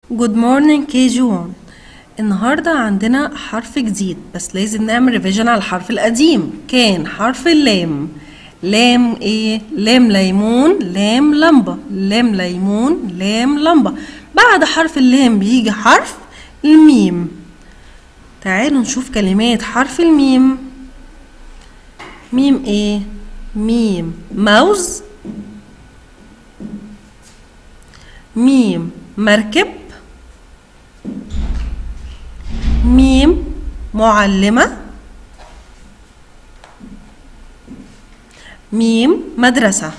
Good morning KG1 النهاردة عندنا حرف جديد بس لازم نعمل ريفيجن على الحرف القديم كان حرف اللام لام ايه لام ليمون لام لمبة لام ليمون لام لمبة بعد حرف اللام بيجي حرف الميم تعالوا نشوف كلمات حرف الميم ميم ايه ميم موز ميم مركب ميم معلمة ميم مدرسة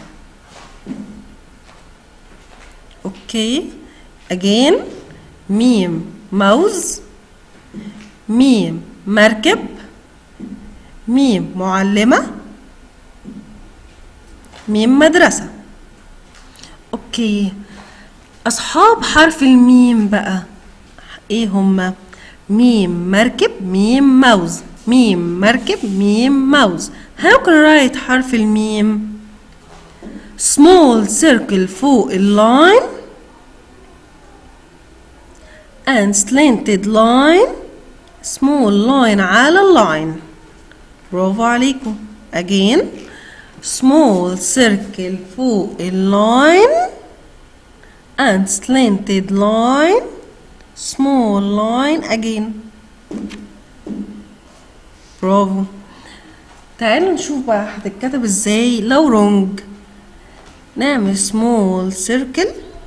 اوكي again ميم موز ميم مركب ميم معلمة ميم مدرسة اوكي اصحاب حرف الميم بقى ايه هما ميم مركب ميم موز ميم مركب ميم موز how can I write حرف الميم small circle فوق اللاين and slanted line small line على اللاين برافو عليكم again small circle فوق اللاين and slanted line small line again برافو تعالوا نشوف بقى هتتكتب ازاي لو wrong نعمل small circle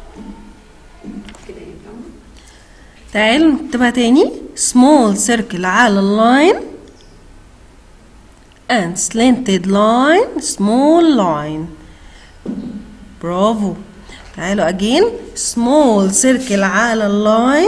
تعالوا نكتبها تاني small circle على اللاين and slanted line small line برافو تعالوا again small circle على اللاين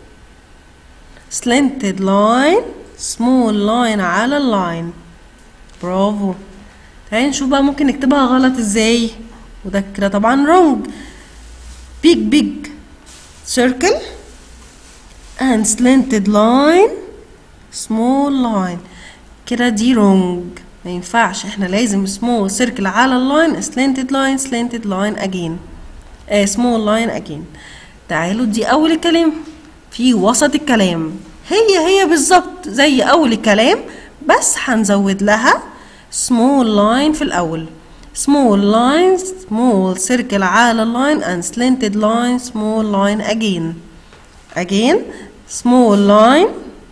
slanted line small line على اللاين برافو تعالوا نشوف بقى ممكن نكتبها غلط ازاي وده كده طبعا wrong big big circle and slanted line small line كده دي wrong ما ينفعش احنا لازم small circle على اللاين slanted line slanted line again آه small line again تعالوا دي أول الكلام في وسط الكلام هي هي بالظبط زي أول الكلام بس هنزود لها small line في الأول small line small circle على line and slanted line small line again again small line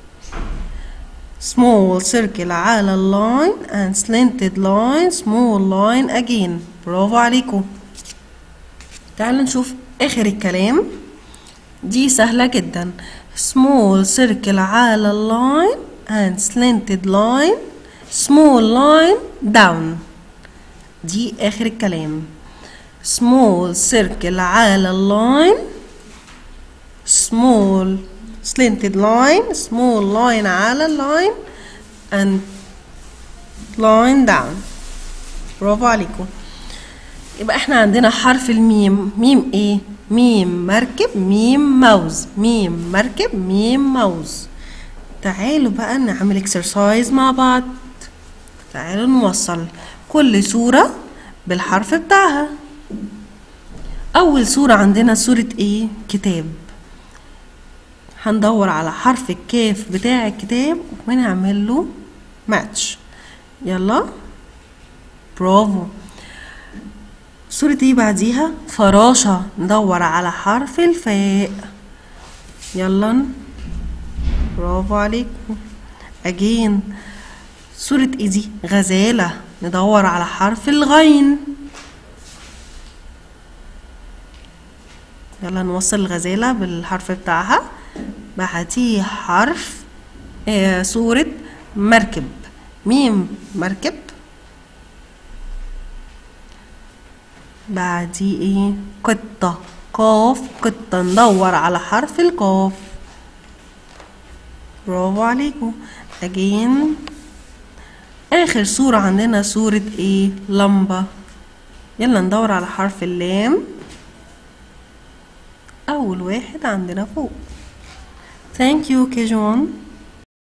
small circle على اللاين and slanted line small line again برافو عليكم تعالوا نشوف آخر الكلام دي سهلة جدا small circle على اللاين and slanted line small line down دي آخر الكلام small circle على اللاين small slanted line small line على اللاين and line down برافو عليكم يبقى احنا عندنا حرف الميم ميم ايه ميم مركب ميم موز ميم مركب ميم موز تعالوا بقى نعمل اكسرسايز مع بعض تعالوا نوصل كل صورة بالحرف بتاعها أول صورة عندنا صورة ايه كتاب هندور على حرف الكاف بتاع الكتاب ونعمل له ماتش يلا برافو صورة ايه بعديها فراشة ندور على حرف الفاء يلا برافو عليكم اجين صورة ايه دي غزالة ندور على حرف الغين يلا نوصل الغزالة بالحرف بتاعها بعديه حرف آه صورة مركب ميم مركب بعديه ايه قطة قاف قطة ندور على حرف القاف برافو عليكم اجين اخر صورة عندنا صورة ايه لمبة يلا ندور على حرف اللام اول واحد عندنا فوق Thank you, Kejuan.